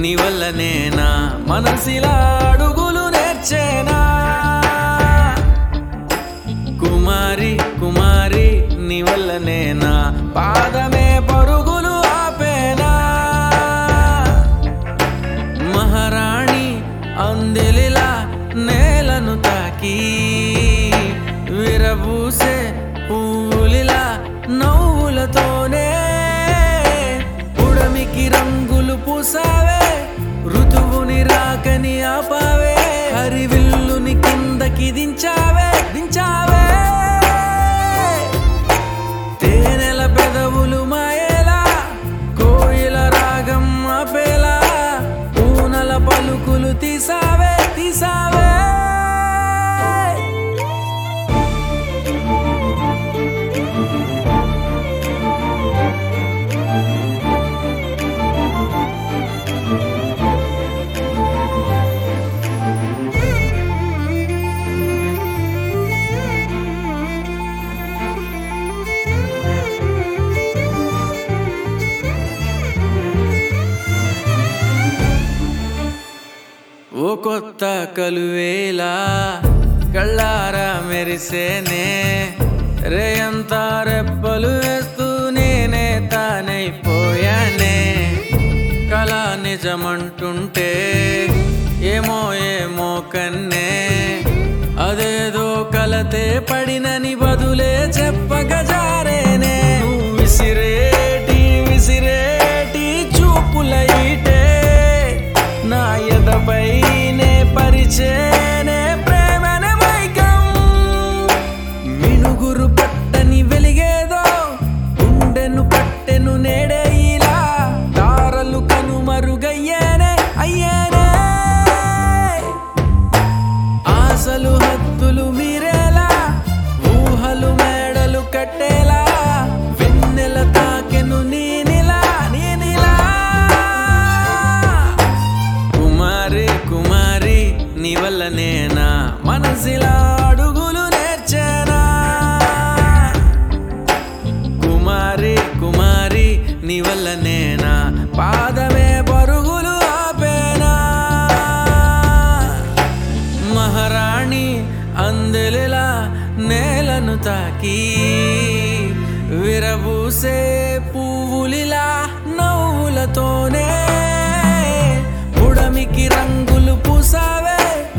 నీ వల్లనేనా మనసిలా అడుగులు నేర్చేనా కుమారి కుమారి నీ వల్లనేనా పాదమే పరుగులు ఆపేనా మహారాణి అందెలిలా నేలను తాకి విరబూసే పువ్వులిలా నవ్వులతోనే ఉడమికి రంగులు పూసావే ఋతువుని రాకని ఆపావే హరివిల్లుని కిందకి దించావే దించావే తేనెల పెదవులు మాయేలా కోయిల రాగం ఆపేలా పూనల పలుకులు తీసావే తీసావే ఓ కొత్త కలువేలా కళ్ళారా మెరిసేనే రేయంతా రెప్పలు వేస్తూ నేనే తానైపోయానే కళ నిజమంటుంటే ఏమో ఏమో కన్నే అదేదో కలతే పడినని బదులే చెప్పక జారేనే నువ్వు విసిరేటి విసిరేటి చూపుల ఈటే నా ఎదపైనే పరిచేనే ప్రేమనే మైకం మినుగురు పట్టని వెలిగేదో గుండెను పట్టెను నేడే ఇలా తారలు కనుమరుగయ్యేనే అయ్యేనే ఆశలు హద్దులు మీరేలా ఊహలు మేడలు కట్టేలా వెన్నెల తాకెను నీనిలా నీనిలా కుమారి కుమారి నీ వల్లనేనా మనసిలా అడుగులు నేర్చేనా కుమారి కుమారి నీ వల్లనేనా పాదమే పరుగులు ఆపేనా మహారాణి అందెలిలా నేలను తాకి విరబూసే పువ్వులిలా నవ్వులతోనే ఉడమికి రంగులు పూసావే